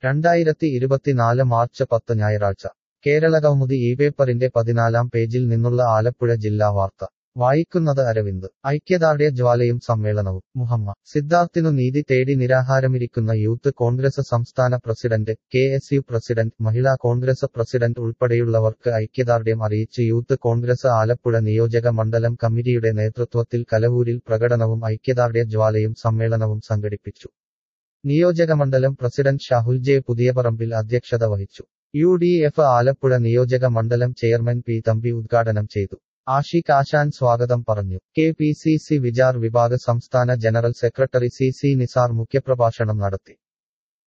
രണ്ടായിരത്തി ഇരുപത്തിനാല് മാർച്ച് പത്ത് ഞായറാഴ്ച കേരളകൗമുദി ഈ പേപ്പറിന്റെ പതിനാലാം പേജിൽ നിന്നുള്ള ആലപ്പുഴ ജില്ലാ വാർത്ത വായിക്കുന്നത് അരവിന്ദ് ഐക്യദാർഢ്യ ജ്വാലയും സമ്മേളനവും മുഹമ്മ സിദ്ധാർത്ഥിനു നീതി തേടി നിരാഹാരമിരിക്കുന്ന യൂത്ത് കോൺഗ്രസ് സംസ്ഥാന president K S U president Mahila Congress president ഉൾപ്പെടെയുള്ളവർക്ക് ഐക്യദാർഢ്യം അറിയിച്ച് യൂത്ത് കോൺഗ്രസ് ആലപ്പുഴ നിയോജക മണ്ഡലം കമ്മിറ്റിയുടെ നേതൃത്വത്തിൽ കലവൂരിൽ പ്രകടനവും ഐക്യദാർഢ്യ ജ്വാലയും സമ്മേളനവും സംഘടിപ്പിച്ചു നിയോജകമണ്ഡലം പ്രസിഡന്റ് ഷാഹുൽ ജെ പുതിയപറമ്പിൽ അധ്യക്ഷത വഹിച്ചു യു ഡി എഫ് ആലപ്പുഴ നിയോജക മണ്ഡലം ചെയർമാൻ പി തമ്പി ഉദ്ഘാടനം ചെയ്തു ആഷിഖ് ആശാൻ സ്വാഗതം പറഞ്ഞു K P C C Vichar Vibhag സംസ്ഥാന general secretary C C Nisar മുഖ്യപ്രഭാഷണം നടത്തി